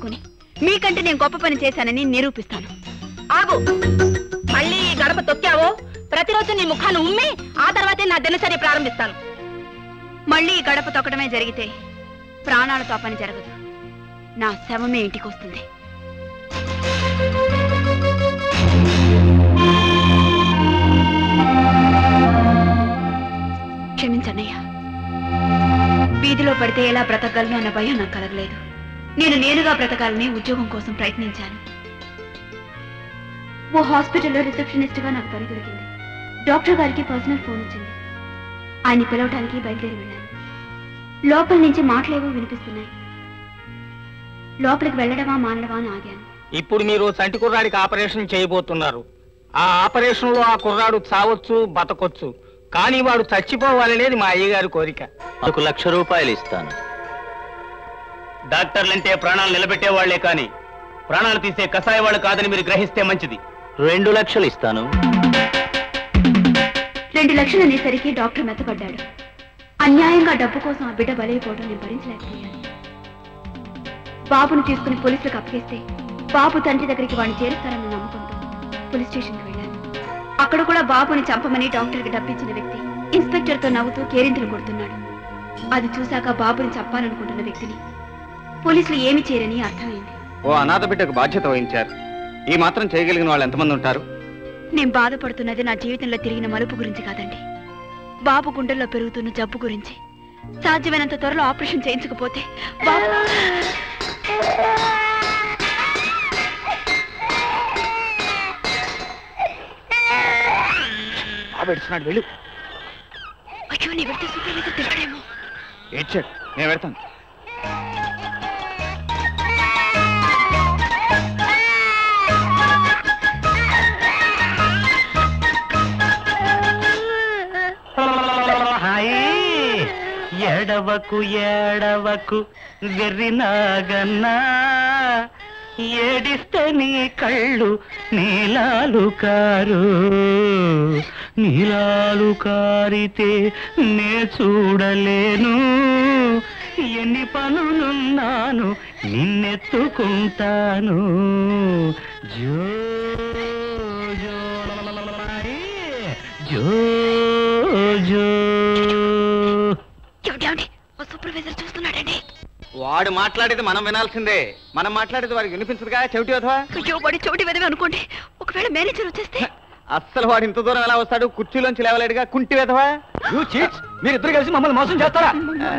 చేసుకుని మీకంటే నేను గొప్ప పని చేశానని నిరూపిస్తాను ఆగు మళ్ళీ ఈ గడప తొక్కావో ప్రతిరోజు నీ ముఖాన్ని ఉమ్మి ఆ తర్వాతే నా దినచర్య ప్రారంభిస్తాను మళ్ళీ ఈ గడప తొక్కడమే జరిగితే ప్రాణాలతో ఆ పని జరగదు నా శవమే ఇంటికి వస్తుంది క్షమించన్నయ్యా వీధిలో పడితే ఎలా బ్రతకగలను అన్న భయం నాకు కలగలేదు నేను నేనుగా బ్రతకాలని ఉద్యోగం కోసం ప్రయత్నించాను ఓ హాస్పిటల్లో రిసెప్షనిస్ట్ గా నాకు పని దొరికింది డాక్టర్ గారికి పర్సనల్ ఫోన్ వచ్చింది ఆయన పిలవటానికి బయలుదేరి వెళ్ళాను లోపల నుంచి మాటలేవో వినిపిస్తున్నాయి లోపలికి వెళ్ళడమా మానడమా అని ఆగాను ఇప్పుడు మీరు చంటి కుర్రాడికి ఆపరేషన్ చేయబోతున్నారు ఆ ఆపరేషన్ లో ఆ కుర్రాడు చావచ్చు బతకొచ్చు కానీ వాడు చచ్చిపోవాలనేది మా అయ్యగారి కోరిక నాకు లక్ష రూపాయలు ఇస్తాను డాక్టర్లంటే ప్రాణాలు నిలబెట్టే వాళ్లే కానీ ప్రాణాలు తీసే కషాయ వాళ్ళు కాదని మీరు గ్రహిస్తే మంచిది రెండు లక్షలు ఇస్తాను రెండు లక్షలు అనేసరికి డాక్టర్ మెత్తపడ్డాడు అన్యాయంగా డబ్బు కోసం ఆ బిడ్డ బలైపోవడం నేను భరించలేకపోయాను బాబును తీసుకుని పోలీసులకు అప్పగిస్తే బాబు తండ్రి దగ్గరికి వాడిని చేరుస్తారన్న నమ్మకంతో పోలీస్ స్టేషన్కి వెళ్ళాను అక్కడ కూడా బాబుని చంపమని డాక్టర్కి డబ్బిచ్చిన వ్యక్తి ఇన్స్పెక్టర్తో నవ్వుతూ కేరింతలు కొడుతున్నాడు అది చూశాక బాబుని చంపాలనుకుంటున్న వ్యక్తిని పోలీసులు ఏమి చేయరని అర్థమైంది ఓ అనాథ బిడ్డకు బాధ్యత వహించారు ఈ మాత్రం చేయగలిగిన వాళ్ళు ఎంతమంది ఉంటారు నేను బాధపడుతున్నది నా జీవితంలో తిరిగిన మలుపు గురించి కాదండి బాబు గుండెల్లో పెరుగుతున్న జబ్బు గురించి సాధ్యమైనంత త్వరలో ఆపరేషన్ చేయించకపోతే బాబు పెడుతున్నాడు వెళ్ళు అయ్యో నీ వెళ్తే సూపర్వైజర్ తిరగడేమో ఏడ్చాడు నేను పెడతాను ఎడవకు ఎడవకు వెర్రినాగన్నా ఏడిస్తే నీ కళ్ళు నీలాలు కారు నీలాలు కారితే నే చూడలేను ఎన్ని పనులున్నాను నిన్నెత్తుకుంటాను జో జో జో జో ఏమిటి ఏమిటి ఓ సూపర్వైజర్ చూస్తున్నాడండి వాడు మాట్లాడేది మనం వినాల్సిందే మనం మాట్లాడేది వారికి వినిపించదుగా చెవిటి వధవా అయ్యో వాడి చోటి వెదవి అనుకోండి ఒకవేళ మేనేజర్ వచ్చేస్తే అస్సలు వాడు ఇంత దూరం ఎలా వస్తాడు కుర్చీలోంచి లేవలేడుగా కుంటి వెధవా మీరిద్దరు కలిసి మమ్మల్ని మోసం చేస్తారా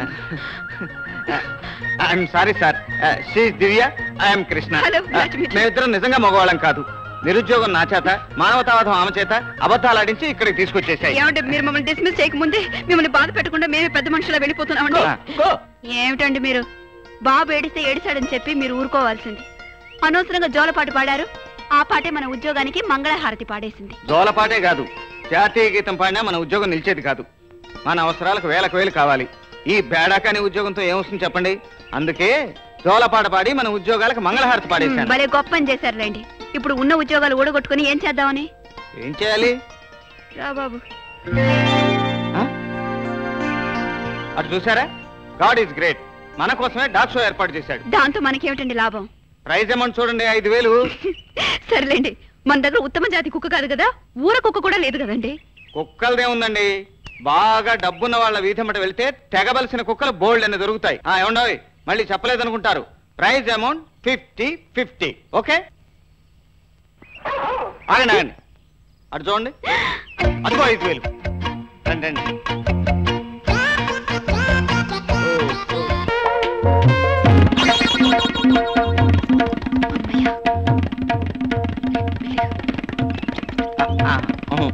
I'm sorry sir she Divya I'm Krishna Hello, nice to meet you. మేమిద్దరం నిజంగా మగవాళ్ళం కాదు నిరుద్యోగం నా చేత మానవతావాదం ఆమె చేత అబద్ధాలు ఆడించి ఇక్కడికి తీసుకొచ్చేసాయి ఏమంటే మీరు మమ్మల్ని డిస్మిస్ చేయకముందే మిమ్మల్ని బాధ పెట్టకుండా మేమే పెద్ద మనుషులా వెళ్ళిపోతున్నామండి ఏమిటండి మీరు బాబు ఏడిస్తే ఏడిశాడని చెప్పి మీరు ఊరుకోవాల్సింది అనవసరంగా జోలపాటు పాడారు ఆ పాటే మన ఉద్యోగానికి మంగళహారతి పాడేసింది జోలపాటే కాదు జాతీయ గీతం పాడినా మన ఉద్యోగం నిలిచేది కాదు మన అవసరాలకు వేలకు వేలు కావాలి ఈ బేడాకాని ఉద్యోగంతో ఏమొస్తుంది చెప్పండి అందుకే జోలపాట పాడి మన ఉద్యోగాలకు మంగళహారతి పాడేశాను భలే గొప్ప అని చేశారులేండి ఇప్పుడు ఉన్న ఉద్యోగాలు ఊడగొట్టుకుని ఏం చేద్దామని ఏం చేయాలి రా బాబు ఆ? అటు చూసారా గాడ్ ఈజ్ గ్రేట్ మన కోసమే డాక్ షో ఏర్పాటు చేశాడు దాంతో మనకేమిటండి లాభం ప్రైజ్ అమౌంట్ చూడండి ఐదు వేలు సర్లేండి మన దగ్గర ఉత్తమ జాతి కుక్క కాదు కదా ఊర కుక్క కూడా లేదు కదండి కుక్కలదే ఉందండి బాగా డబ్బున్న వాళ్ళ వీధమ్మట వెళ్తే తెగబలిసిన కుక్కలు బోల్డ్ అని దొరుకుతాయి ఆ ఏమండవి మళ్ళీ చెప్పలేదనుకుంటారు prize amount fifty fifty okay ఆగండి ఆగండి అటు చూడండి అదిగో ఐదు వేలు రండి రండి అమ్మయ్య. ఆ, ఉహు.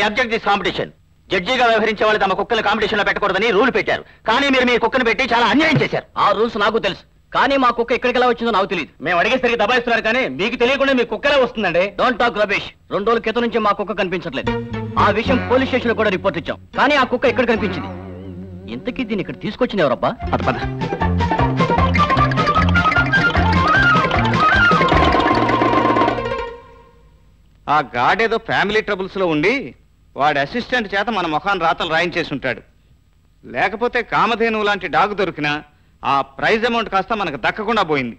అబ్జెక్ట్ దిస్ కాంపిటీషన్ జడ్జిగా వ్యవహరించే వాళ్ళు తమ కుక్కలు కాంపిటీషన్ లో పెట్టకూడదని రూల్ పెట్టారు కానీ మీరు మీ కుక్కను పెట్టి చాలా అన్యాయం చేశారు ఆ రూల్స్ నాకు తెలుసు కానీ మా కుక్క ఎక్కడికి ఎలా వచ్చిందో నాకు తెలియదు మేము అడిగేసరికి దబాయిస్తున్నారు కానీ మీకు తెలియకుండా మీ కుక్కలే వస్తుందండి డోంట్ టాక్ రబేష్ రెండు రోజుల క్రితం నుంచి మా కుక్క కనిపించట్లేదు ఆ విషయం పోలీస్ స్టేషన్ లో కూడా రిపోర్ట్ ఇచ్చాం కానీ ఆ కుక్క ఎక్కడ కనిపించింది ఇంతకీ దీన్ని ఇక్కడ తీసుకొచ్చింది ఎవరబ్బా పద పద ఆ గాడ్ ఏదో ఫ్యామిలీ ట్రబుల్స్ లో ఉండి వాడి అసిస్టెంట్ చేత మన ముఖాన్ని రాతలు రాయించేసి ఉంటాడు లేకపోతే కామధేనువు లాంటి డాగ్ దొరికినా ఆ ప్రైజ్ అమౌంట్ కాస్త మనకు దక్కకుండా పోయింది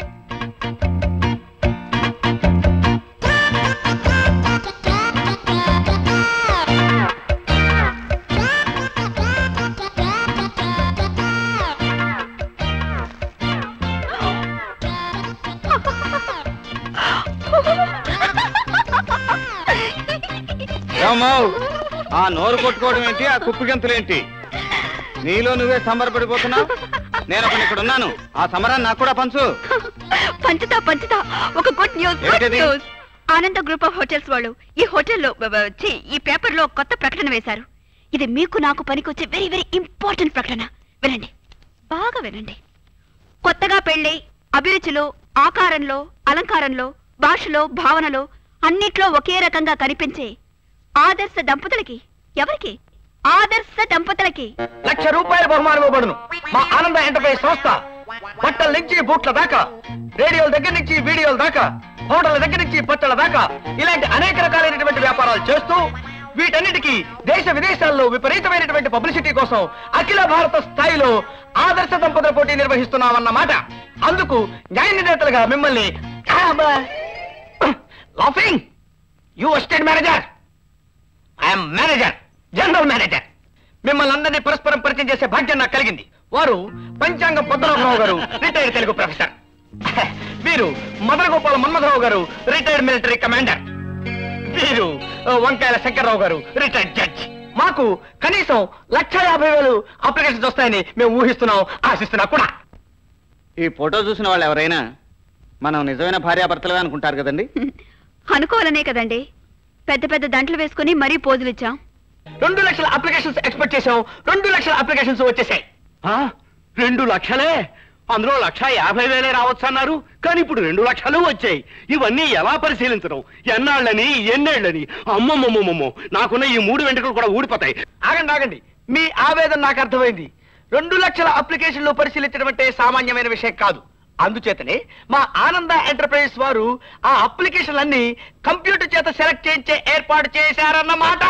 ఏమో ఆ నోరు కొట్టుకోవడం ఏంటి ఆ కుప్పి గంతులేంటి నీలో నువ్వే సంబరపడిపోతున్నావు నేను ఒకటి ఇక్కడ ఉన్నాను ఆ సమరాన్ని నాకు కూడా పంచు పంచుతా పంచుతా ఒక గుడ్ న్యూస్ గుడ్ ఏంటది? News Ananda group of hotels వాళ్ళు ఈ హోటల్లో బ- బ- ఛీ, ఈ పేపర్ లో కొత్త ప్రకటన వేశారు ఇది మీకు నాకు పనికొచ్చే వెరీ వెరీ ఇంపార్టెంట్ ప్రకటన వినండి బాగా వినండి కొత్తగా పెళ్ళై అభిరుచిలో ఆకారంలో అలంకారంలో భాషలో భావనలో అన్నిట్లో ఒకే రకంగా కనిపించే ఆదర్శ దంపతులకి ఎవరికి ఆదర్శ దంపతులకి లక్ష రూపాయల బహుమానం ఇవ్వబడును మా ఆనంద ఎంటర్ప్రైజ్ సంస్థ బట్టల నుంచి బూట్ల దాకా రేడియోల దగ్గర నుంచి వీడియోల దాకా హోటళ్ల దగ్గర నుంచి పట్టల దాకా ఇలాంటి అనేక రకాలైనటువంటి వ్యాపారాలు చేస్తూ వీటన్నిటికీ దేశ విదేశాల్లో విపరీతమైనటువంటి పబ్లిసిటీ కోసం అఖిల భారత స్థాయిలో ఆదర్శ దంపతుల పోటీ నిర్వహిస్తున్నామన్నమాట అందుకు న్యాయ నిర్ణేతలుగా మిమ్మల్ని laughing you assistant manager I'm manager general manager మిమ్మల్ని అందరినీ పరస్పరం పరిచయం చేసే భాగ్యం నాకు కలిగింది వారు పంచాంగం పద్మనాభరావు గారు రిటైర్డ్ తెలుగు ప్రొఫెసర్ వీరు మదన గోపాల మన్మథరావు గారు రిటైర్డ్ మిలిటరీ కమాండర్ వీరు ఆ, వంకాయల శంకర్రావు గారు రిటైర్డ్ జడ్జ్ మాకు కనీసం లక్ష యాభై వేలు అప్లికేషన్స్ వస్తాయని మేము ఊహిస్తున్నాం ఆశిస్తున్నా కూడా ఈ ఫోటో చూసిన వాళ్ళు ఎవరైనా మనం నిజమైన భార్యాభర్తలే అనుకుంటారు కదండి అనుకోవాలనే కదండి పెద్ద పెద్ద దంటలు వేసుకుని మరీ పోజులు ఇచ్చాం రెండు లక్షల అప్లికేషన్స్ ఎక్స్పెక్ట్ చేసాం రెండు లక్షల అప్లికేషన్స్ వచ్చేసాయి రెండు లక్షలే అందులో లక్ష యాభై వేలే రావచ్చు అన్నారు కానీ ఇప్పుడు రెండు లక్షలు వచ్చాయి ఇవన్నీ ఎలా పరిశీలించడం ఎన్నాళ్ళని ఎన్నేళ్ళని అమ్మమ్మమ్మమ్మో నాకున్న ఈ మూడు వెంట్రుకలు కూడా ఊడిపోతాయి ఆగండి ఆగండి మీ ఆవేదన నాకు అర్థమైంది రెండు లక్షల అప్లికేషన్లు పరిశీలించడం అంటే సామాన్యమైన విషయం కాదు అందుచేతనే మా ఆనంద ఎంటర్ప్రైజెస్ వారు ఆ అప్లికేషన్లన్నీ కంప్యూటర్ చేత సెలెక్ట్ చేయించే ఏర్పాటు చేశారన్నమాట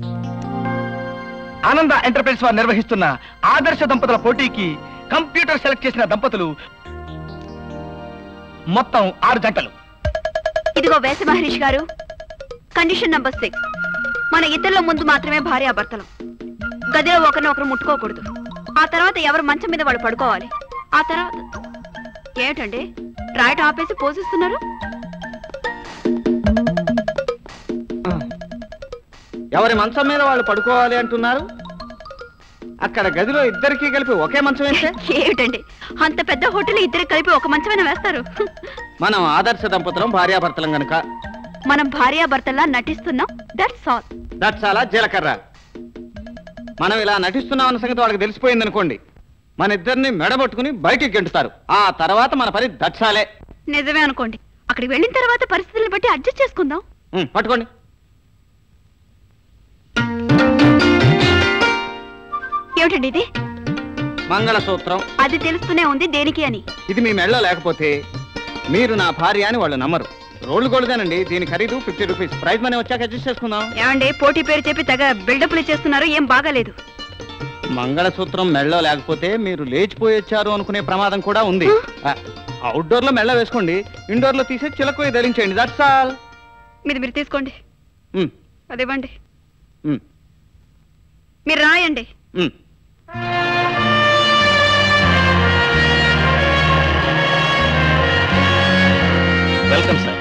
ఆనంద ఎంటర్ప్రైజ్ వారు నిర్వహిస్తున్న ఆదర్శ దంపతుల పోటీకి కంప్యూటర్ సెలెక్ట్ చేసిన దంపతులు మొత్తం ఆరు జంటలు ఇదిగో వేస మహర్షి గారు కండిషన్ నంబర్ సిక్స్ మన ఇద్దరిలో ముందు మాత్రమే భార్యాభర్తలు గదిలో ఒకరినొకరు ముట్టుకోకూడదు ఆ తర్వాత ఎవరు మంచం మీద వాళ్ళు పడుకోవాలి ఆ తర్వాత ఏమిటండి రాయటం ఆపేసి పోషిస్తున్నారు ఎవరి మంచం మీద వాళ్ళు పడుకోవాలి అంటున్నారు అక్కడ గదిలో ఇద్దరికి కలిపి ఒకే మంచం వేస్తే ఏమిటండి అంత పెద్ద హోటల్ ఇద్దరు కలిపి ఒక మంచమైన వేస్తారు మనం ఆదర్శ దంపతులం భార్యాభర్తలం గనుక మనం భార్యాభర్తల్లా నటిస్తున్నాం దట్స్ ఆల్ దట్ చాలా జీలకర్ర మనం ఇలా నటిస్తున్నాం అన్న సంగతి వాళ్ళకి తెలిసిపోయింది అనుకోండి మన ఇద్దరిని మెడబట్టుకుని బయటికి గెంటుతారు ఆ తర్వాత మన పని దట్సాలే నిజమే అనుకోండి అక్కడికి వెళ్ళిన తర్వాత పరిస్థితులను బట్టి అడ్జస్ట్ చేసుకుందాం ఉం, పట్టుకోండి ఏమిటండి ఇది మంగళసూత్రం అది తెలుస్తూనే ఉంది దేనికి అని ఇది మీ మెడలో లేకపోతే మీరు నా భార్య అని వాళ్ళు నమ్మరు రోడ్లు గోల్దేనండి దీని ఖరీదు ఫిఫ్టీ రూపీస్ ప్రైజ్ మనీ వచ్చాక అడ్జస్ట్ చేసుకుందాం ఏమండి పోటీ పేరు చెప్పి తెగ బిల్డప్లు చేస్తున్నారు ఏం బాగాలేదు మంగళసూత్రం మెడలో లేకపోతే మీరు లేచిపోయొచ్చారు అనుకునే ప్రమాదం కూడా ఉంది అవుట్డోర్ లో మెళ్ళ వేసుకోండి ఇండోర్ లో తీసి చిలక ధరించండి దట్స్ ఆల్ మీది మీరు తీసుకోండి అది ఇవ్వండి ఉమ్, మీరు రాయండి ఉమ్. వెల్కమ్ సార్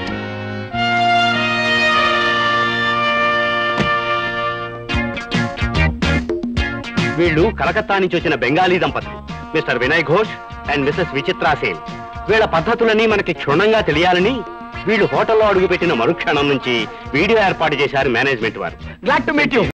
వీళ్ళు కలకత్తా నుంచి వచ్చిన బెంగాలీ దంపతులు mister Vinay Ghosh and missus Vichitra Sen వీళ్ళ పద్ధతులన్నీ మనకి క్షుణ్ణంగా తెలియాలని వీళ్ళు హోటల్లో అడుగుపెట్టిన మరుక్షణం నుంచి వీడియో ఏర్పాటు చేశారు మేనేజ్మెంట్ వారు గ్లాడ్ టు మీట్ యూ